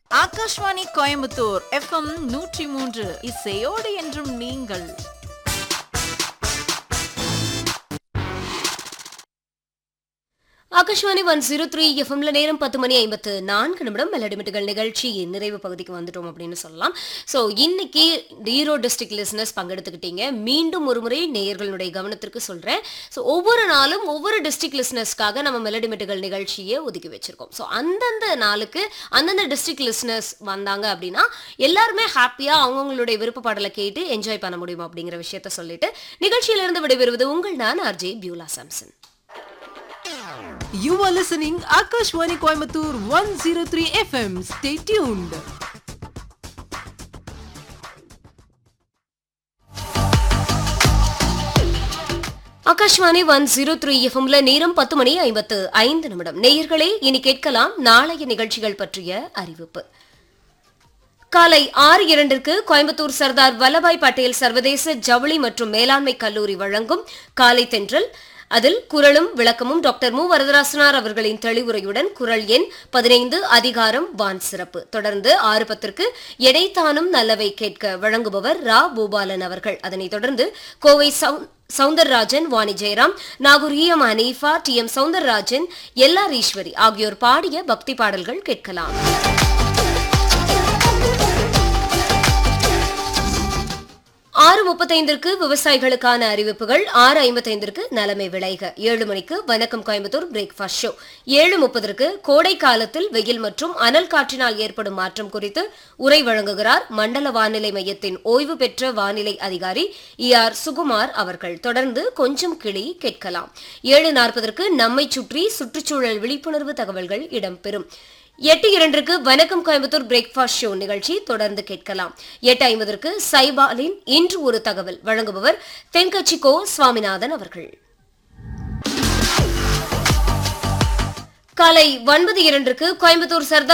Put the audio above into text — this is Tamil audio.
ஆகாஷ்வாணி கோயம்புத்தூர் எஃப்எம் நூற்றி மூன்று இசையோடு என்றும் நீங்கள் ஆகாஷ்வாணி ஒன் ஜீரோ த்ரீ எஃப்எம்ல நேரம் பத்து மணி ஐம்பத்து நான்கு நிமிடம் மெலடிமிட்டுகள் நிகழ்ச்சி நிறைவு பகுதிக்கு வந்துட்டோம் அப்படின்னு சொல்லலாம் ஸோ இன்னைக்கு ஈரோடு டிஸ்ட்ரிக்ட் லிசனர்ஸ் பங்கெடுத்துக்கிட்டீங்க மீண்டும் ஒரு முறை நேயர்களுடைய கவனத்திற்கு சொல்றேன் ஸோ ஒவ்வொரு நாளும் ஒவ்வொரு டிஸ்ட்ரிக்ட் லிசனர்ஸ்க்காக நம்ம மெலடிமிட்டுகள் நிகழ்ச்சியை ஒதுக்கி வச்சிருக்கோம் ஸோ அந்தந்த நாளுக்கு அந்தந்த டிஸ்ட்ரிக்ட் லிசனர்ஸ் வந்தாங்க அப்படின்னா எல்லாருமே ஹாப்பியா அவங்கவுங்களுடைய விருப்ப பாடலை கேட்டு என்ஜாய் பண்ண முடியும் அப்படிங்கிற விஷயத்த சொல்லிட்டு நிகழ்ச்சியிலிருந்து விடைபெறுவது உங்கள் நான் RJ Beulah Samson You are listening Akashwani Coimbatore 103 FM. Stay tuned. Akashvani one zero three எஃப்எம்ல நேரம் பத்து மணி ஐம்பத்து ஐந்து நிமிடம் நேயர்களே இனி கேட்கலாம் நாளைய நிகழ்ச்சிகள் பற்றிய அறிவிப்பு காலை ஆறு இரண்டிற்கு கோயம்புத்தூர் சர்தார் வல்லபாய் பட்டேல் சர்வதேச ஜவுளி மற்றும் மேலாண்மை கல்லூரி வழங்கும் காலை தென்றல் அதில் குரலும் விளக்கமும் டாக்டர் மு வரதராசனார் அவர்களின் தெளிவுரையுடன் குரல் எண் பதினைந்து அதிகாரம் வான் சிறப்பு தொடர்ந்து ஆறு பத்திற்கு எடைத்தானும் நல்லவை கேட்க வழங்குபவர் ரா பூபாலன் அவர்கள் அதனைத் தொடர்ந்து கோவை சவுண்ட் Soundararajan Vani Jayaram Nagore E M Hanifa T M Soundararajan L R Eswari ஆகியோர் பாடிய பக்தி பாடல்கள் கேட்கலாம் ஆறு முப்பத்தைந்திற்கு விவசாயிகளுக்கான அறிவிப்புகள் ஆறு ஐம்பத்தைந்திற்கு நலமை விளைக ஏழு மணிக்கு வணக்கம் கோயம்புத்தூர் பிரேக்ஃபாஸ்ட் ஷோ ஏழு முப்பதற்கு கோடை காலத்தில் வெயில் மற்றும் அனல் காற்றினால் ஏற்படும் மாற்றம் குறித்து உரை வழங்குகிறார் மண்டல வானிலை மையத்தின் ஓய்வு பெற்ற வானிலை அதிகாரி இ ஆர் சுகுமார் அவர்கள் தொடர்ந்து கொஞ்சம் கிளி கேட்கலாம் ஏழு நாற்பதற்கு நம்மை சுற்றி சுற்றுச்சூழல் விழிப்புணர்வு தகவல்கள் இடம்பெறும் எட்டு இரண்டுக்கு வணக்கம் கோயம்புத்தூர் பிரேக்ஃபாஸ்ட் ஷோ நிகழ்ச்சி தொடர்ந்து கேட்கலாம் எட்டு ஐம்பதற்கு சைபாலின் இன்று ஒரு தகவல் வழங்குபவர் தென்கட்சி கோ சுவாமிநாதன் அவர்கள் காலை ஒன்பது இரண்டுக்கு கோயம்புத்தூர் சர்தார்